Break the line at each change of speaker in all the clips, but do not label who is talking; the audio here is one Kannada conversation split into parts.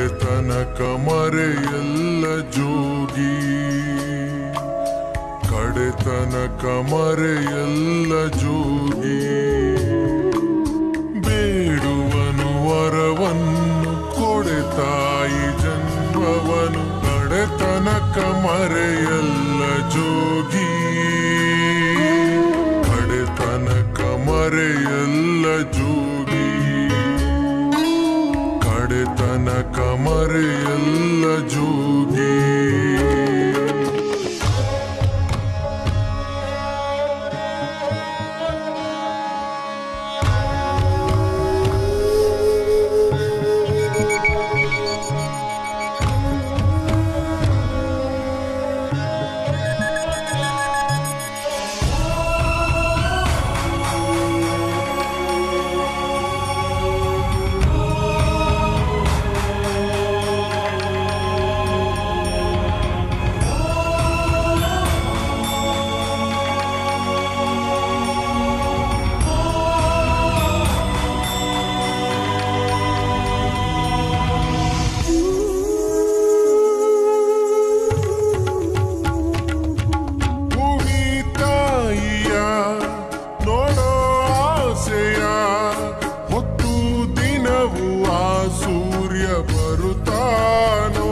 ಕಡೆತನಕ ಮರೆಯಲ್ಲ ಜೋಗಿ ಕಡೆತನಕ ಮರೆಯಲ್ಲ ಜೋಗಿ ಬೇಡುವನು ವರವನ್ನು ಕೊಡೆ ತಾಯಿ ಜನ್ಮವನು ಕಡೆತನಕ ಮರೆಯಲ್ಲ ಜೋಗಿ ಕಡೆತನಕ ಮರೆಯಲ್ಲ ಜೋಗಿ ಕಡೆತನಕ ಮರೆಯಲ್ಲ ಜೋಗಿ ಭೂಮಿ ತಾಯಿಯ ನೋಡೋ ಆಸೆಯ ಹೊತ್ತು ದಿನವೂ ಆ ಸೂರ್ಯ ಬರುತ್ತಾನೋ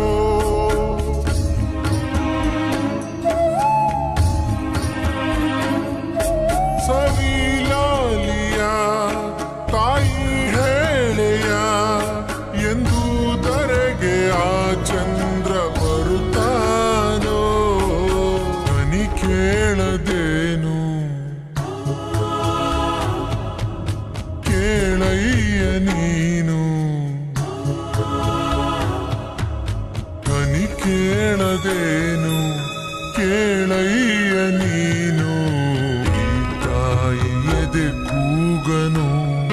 ಸವಿಲಾಲಿಯ ತಾಯಿ ಹೇಳೆಯ ಎಂದು ದರೆಗೆ ಆ ಚಂದ್ರ ಬರುತ್ತಾನೋ ಧ್ವನಿ ಕೇಳದೇನು ಕೇಳಯ್ಯ ನೀನು ಧ್ವನಿ ಕೇಳದೇನು ಕೇಳಯ್ಯ ನೀನು ಈ ತಾಯಿ ಎದೆ ಕೂಗನು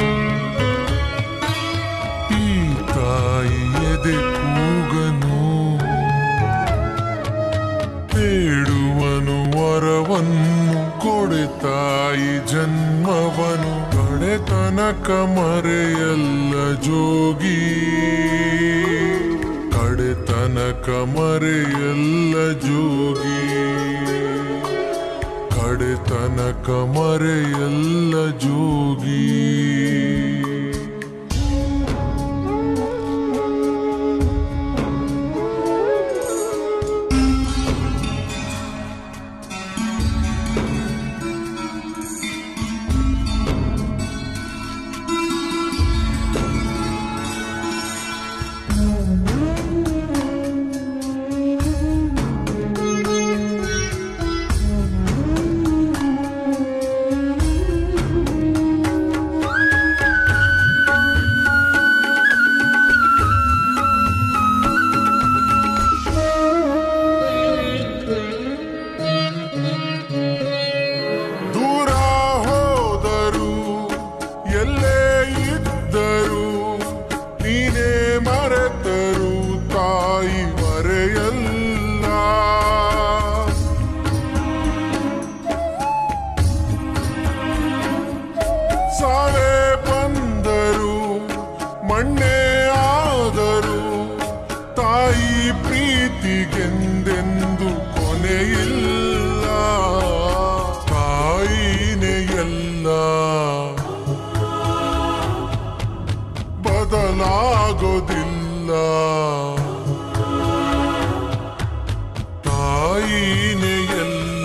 ಈ ತಾಯಿ ಎದೆ ಕೂಗನು ಬೇಡುವನು ವರವನ್ನು ಕೊಡೆ ತಾಯಿ ಜನ್ಮವನು ಕಡೆತನಕ ಮರೆಯಲ್ಲ ಜೋಗಿ ಕಡೆತನಕ ಮರೆಯಲ್ಲ ಜೋಗಿ ಕಡೆತನಕ ಮರೆಯಲ್ಲ ಜೋಗಿ ದೂರ ಹೋದರು ಎಲ್ಲೇ ಇದ್ದರು ನೀನೇ ಮರೆತರು ತಾಯಿ ಮರೆಯಲ್ಲ ಸಾವೇ ಬಂದರು ಮಣ್ಣೇ ಆದರು ತಾಯಿ ಪ್ರೀತಿಗೆಂದೆಂದು ಕೊನೆಯಿಲ್ಲ ತಾಯಿನೇ ಎಲ್ಲ ಬದಲಾಗೋದಿಲ್ಲ ತಾಯಿನೇ ಎಲ್ಲ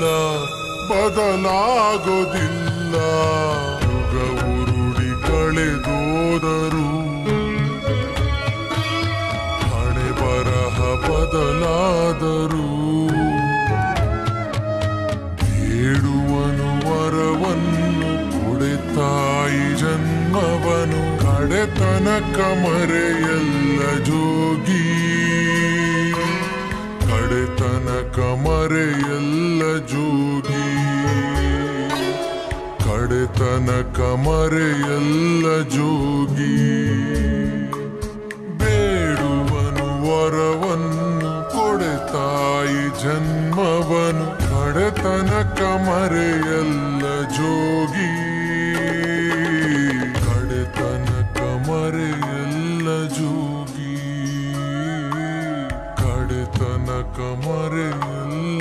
ಬದಲಾಗೋದಿಲ್ಲ ಯುಗ ಉರುಳಿ ಕಳೆದೋದರು ಹಣೆ ಬರಹ ಬದಲಾದರು ಬೇಡುವನು ವರವನ್ನು ಕೊಡೆ ತಾಯಿ ಜನ್ಮವನು ಕಡೆತನಕ ಮರೆಯಲ್ಲ ಜೋಗಿ ಕಡೆತನಕ ಮರೆಯಲ್ಲ ಜೋಗಿ ಕಡೆತನಕ ಮರೆಯಲ್ಲ ಜೋಗಿ ಬೇಡುವನು ವರವನ್ನು ಕೊಡೆ ತಾಯಿ ಜನ್ಮವನು ಕಡೆತನಕ ಮರೆಯಲ್ಲ ಜೋಗಿ ಕಡೆತನಕ ಮರೆಯಲ್ಲ ಜೋಗಿ ತನಕ ಮರೆಯಲ್ಲ